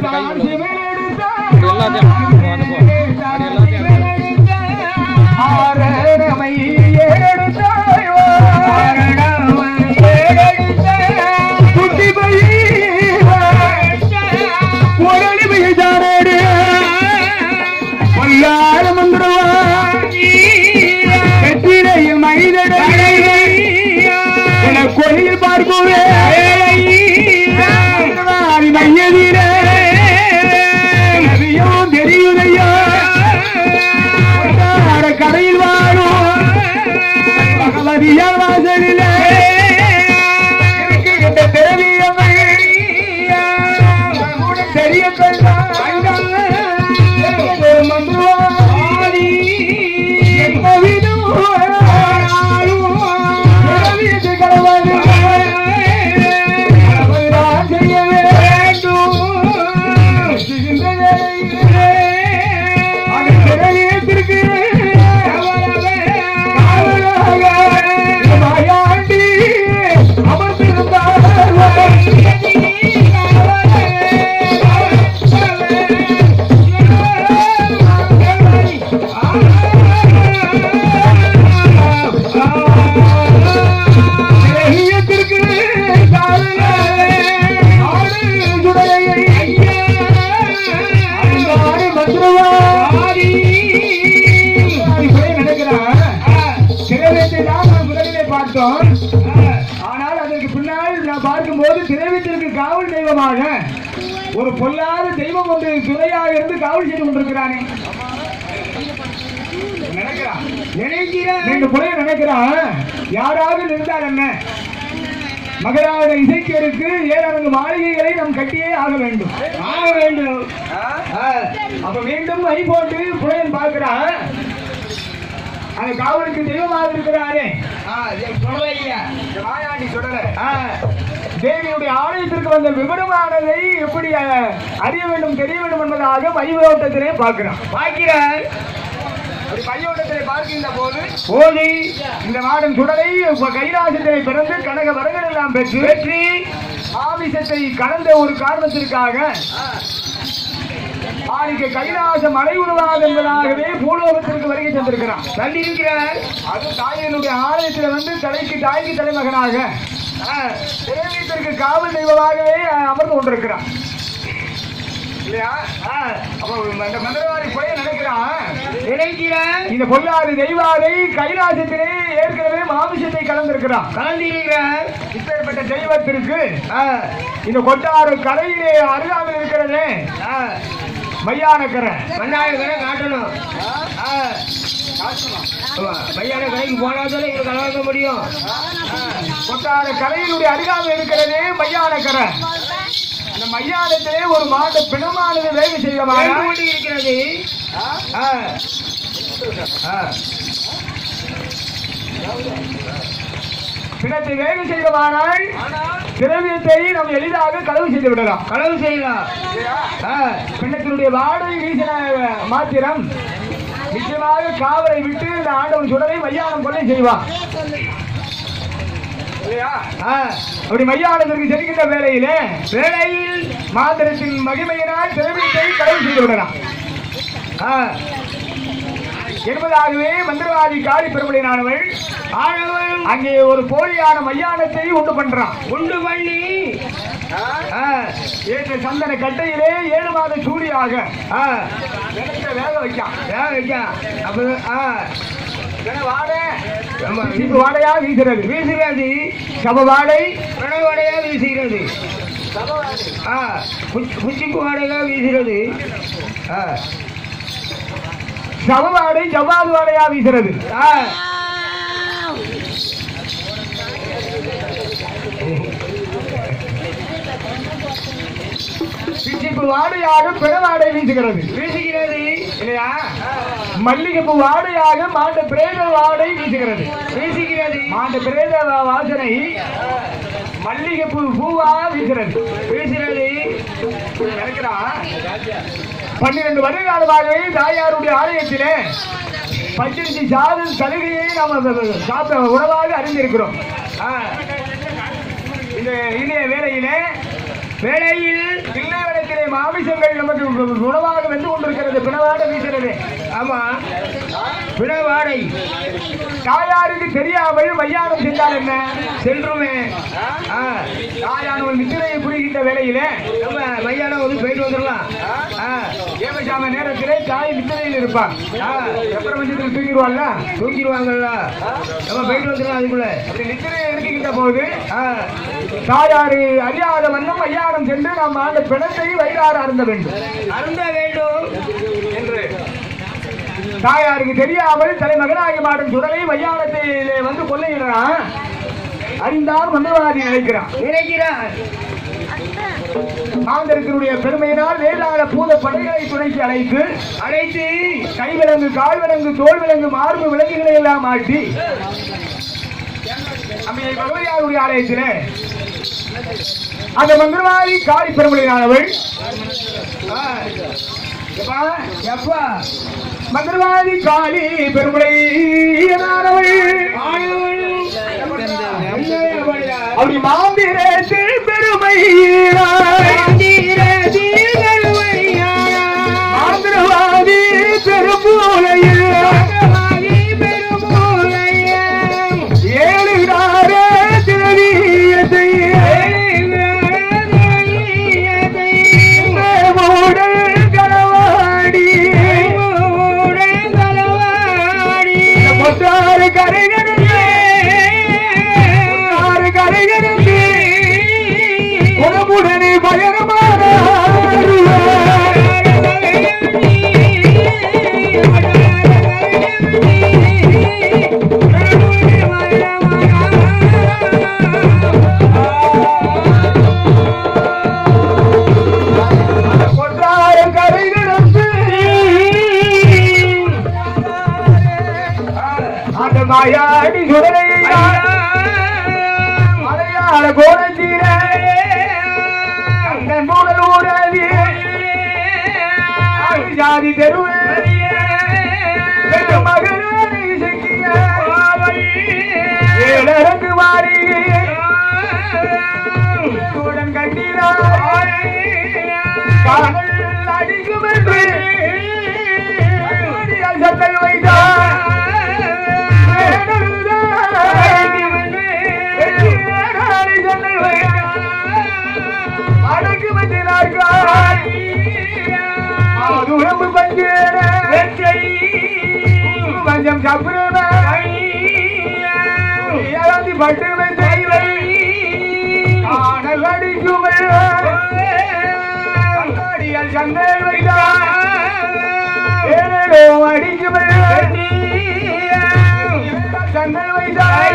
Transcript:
தான் சிவன் எடுத்தான். இப்படி எல்லாத்தையும் போ, அது போ. அப்படி எல்லாத்தையும் எடுத்து. ஆரணமை ஏறெடுத்தாயோ. குட்டி பையன் உடனே பெய்தானேடு. பொல்லாத மந்திரவான் வெற்றிலையில் மைதடை என கொலையில் பார்க்குவே மையதீரே நதியும் தெரியுதையா கொண்டாட கரையில் வாழும் பகவதியார் வாசலிலே இருக்கின்ற திரவியமை தெரிய மந்திரவாதி எப்பவிதும் கலவது கலவதுதான் செய்ய வேண்டும் அந்த திரவியத்திற்கு மாயாண்டி திரவியத்திற்கு மந்திரவாதி திரவியத்தை தான் நாம் முதலிலே பார்த்தோம் ஆனால் அதற்கு பின்னால் நான் பார்க்கும்போது திரவியத்திற்கு காவல் தெய்வமாக ஒரு பொல்லாத தெய்வம் ஒன்று துணையாக இருந்து காவல் செய்து கொண்டிருக்கிறானே நினைக்கிறான் நினைக்கிறான் ரெண்டு புறைய நினைக்கிறான் யாராவது நின்றால் என்ன மகராஜ இசைக்கியருக்கு ஏழரங்கு மாளிகைகளை நாம் கட்டியே ஆக வேண்டும் ஆக வேண்டும் ஆ, அப்ப மீண்டும் ஐ போட்டு புலையன் பார்க்கிறான் அந்த காவலுக்கு தெய்வமாக இருக்கிறாரே மாயாண்டி சொல்லல ஆ, தேவியுடைய ஆலயத்திற்கு வந்த விவரமானதை எப்படி அஹ், அறிய வேண்டும் தெரிய வேண்டும் என்பதாக மையோட்டத்திலே பார்க்கிறான் பார்க்கிறார் அப்படி மையோட்டத்திலே பார்க்கின்ற போது போதி இந்த மாடன் சுடலை கைலாசத்திலே பிறந்து கனக வரங்கள் எல்லாம் பெற்று வெற்றி ஆவிசத்தை கடந்த ஒரு காரணத்திற்காக நாளைக்கு கைலாசம் மலை உருவாது என்பதாகவே பூலோகத்திற்கு வருகை தந்திருக்கிறான் தந்திருக்கிறார் அது தாயினுடைய ஆலயத்தில் வந்து தலைக்கு தாய்க்கு தலைமகனாக தேவியத்திற்கு காவல் தெய்வமாகவே அஹ், அமர்ந்து கொண்டிருக்கிறான் இல்லையா ஆ, அப்ப அந்த மந்திரவாதி போய் நினைக்கிறான் நினைக்கிறான் இந்த பொல்லாது தெய்வாதை கைலாசத்திலே ஏற்கனவே மாமிசத்தை கலந்திருக்கிறான் கலந்திருக்கிறார் இப்பேற்பட்ட தெய்வத்திற்கு ஆ, இந்த கொட்டாறு கரையிலே அருகாமல் இருக்கிறதே ஆ, மையானக்கரை மையானக்கரை காட்டணும் ஆ, காட்டணும். ஆமா, மையான கரைக்கு போனாதானே இங்க கலக்க முடியும் கொட்டாறு கரையினுடைய அருகாமல் இருக்கிறதே மையானக்கரை இந்த மையானத்திலே ஒரு மாட்டு பிணமானது வேக செய்யமாக இருக்கிறது ஆ. ஆ. பிணத்தை வேக செய்தமானால் திரவியத்தை நாம் எளிதாக களவு செய்து விடலாம் களவு செய்யலாம் ஆ, பிணத்தினுடைய வாடகை வீசின மாத்திரம் நிச்சயமாக காவலை விட்டு இந்த ஆண்டவன் சுடரை மையானம் கொலை செய்வான் இல்லையா? ஆ, அப்படி மையானத்திற்கு செல்கின்ற வேளையிலே வேளையில் மாந்திரத்தின் மகிமையினால் திரவியத்தை களவு செய்து விடலாம் ஆ, என்பதாகவே மந்திரவாதி காளி பெருமளினானவள் ஆனவள் அங்கே ஒரு போலியான மையானத்தை உண்டு பண்றான் உண்டு பண்ணி ஆ, ஏற்ற சந்தன கட்டையிலே ஏழு மாத சூடியாக ஆ, விளக்க வேக வைக்கான் வேக வைக்கான் அப்ப ஆ, பிண வாடை சீப்பு வாடையா வீசுறது வீசுகிறது சப வாடை பிண வாடையா வீசுகிறது ஆ, குச்சி- குச்சிப்பு வாடையா வீசுகிறது ஆ சமவாடை ஜவ்வாது வாடையா வீசுறது ஆ. பிச்சிப்பு வாடையாக பிணவாடை வீசுகிறது வீசுகிறது இல்லையா மல்லிகைப்பூ வாடையாக மாண்ட பிரேத வாடை வீசுகிறது வீசுகிறது மாண்ட பிரேத வா- வாசனை மல்லிகைப்பூ பூவா வீசுறது வீசுகிறது நினைக்கிறான் பன்னிரண்டு வருட காலமாகவே தாயாருடைய ஆலயத்திலே பச்சரிசி சாதம் சலுகையை நாம் சாப்பிட உணவாக அறிந்திருக்கிறோம் ஆ. இந்த இணைய வேளையிலே வேளையில் பிள்ளைவனத்திலே மாமிசங்கள் நமக்கு உணவாக வந்து கொண்டிருக்கிறது பிணவாட வீசுகிறது ஆமா பிணவாடை தாயாருக்கு தெரியாமல் மையானம் சென்றால் என்ன சென்றுமே ஆ, தாயானவள் நித்திரையை புரிகின்ற வேளையிலே நம்ம மையானம் வந்து போயிட்டு வந்துடலாம் ஆ, ஏமசாம நேரத்திலே தாய் நித்திரையில் இருப்பான் ஆ, எப்பறம் வந்து தூங்கிடுவாள்ல தூங்கிடுவாங்கல்ல நம்ம போயிட்டு வந்துடலாம் அதுக்குள்ள அப்படி நித்திரையை இருக்கின்ற போது ஆ, தாயாரு அறியாத வண்ணம் மையானம் சென்று நாம் அந்த பிணத்தை வயிறாறு அருந்த வேண்டும் அருந்த வேண்டும் என்று தாயாருக்கு தெரியாமல் தலைமகனாகி மாடும் சுடலை மையானத்திலே வந்து கொள்ளையிடுறான் அறிந்தால் மந்திரவாதி நினைக்கிறான் நினைக்கிறான் மாந்தரத்தினுடைய பெருமையினால் வேதாள பூத படைகளை துணைக்கு அழைத்து அழைத்து கைவிலங்கு கால்விலங்கு தோல் விலங்கு மார்பு விலங்குகளை எல்லாம் மாட்டி அம்மையை பகவதியாருடைய ஆலயத்திலே அந்த மந்திரவாதி காளி பெருமொழியானவள் ஆ, எப்பா, எப்பா, மந்திரவாதி காளி பெருமொழியானவள் அப்படி மாந்திரத்தில் பெருமை மாந்திரவாதி பெருமூலையில் ஏழுகிறார திரவியத்தை மூடல் களவாடி பொத்தாறு கரைகடந்து பொத்தாறு கரைகடந்து உடம்புடனே பயணமான பொத்தாறு கரைகடந்து அந்த மாயாடி சுடலையா மலையாள கோணத்தீர அந்த மூடல் ஊரவி ஜாதி தெருவே மகனாரி இசைக்கிய ஏழரங்கு மாறி உடன் கட்டினார் காதல் அடிக்கும் என்று அடியால் சத்தல் வைத்தார் பஞ்சம் சாப்பிடுவ பட்டு காணல் அடிக்கும் கண்ணாடியால் சந்தையில் வைத்தார் ஏனோ அடிக்கும் சந்தையில் வைத்தார்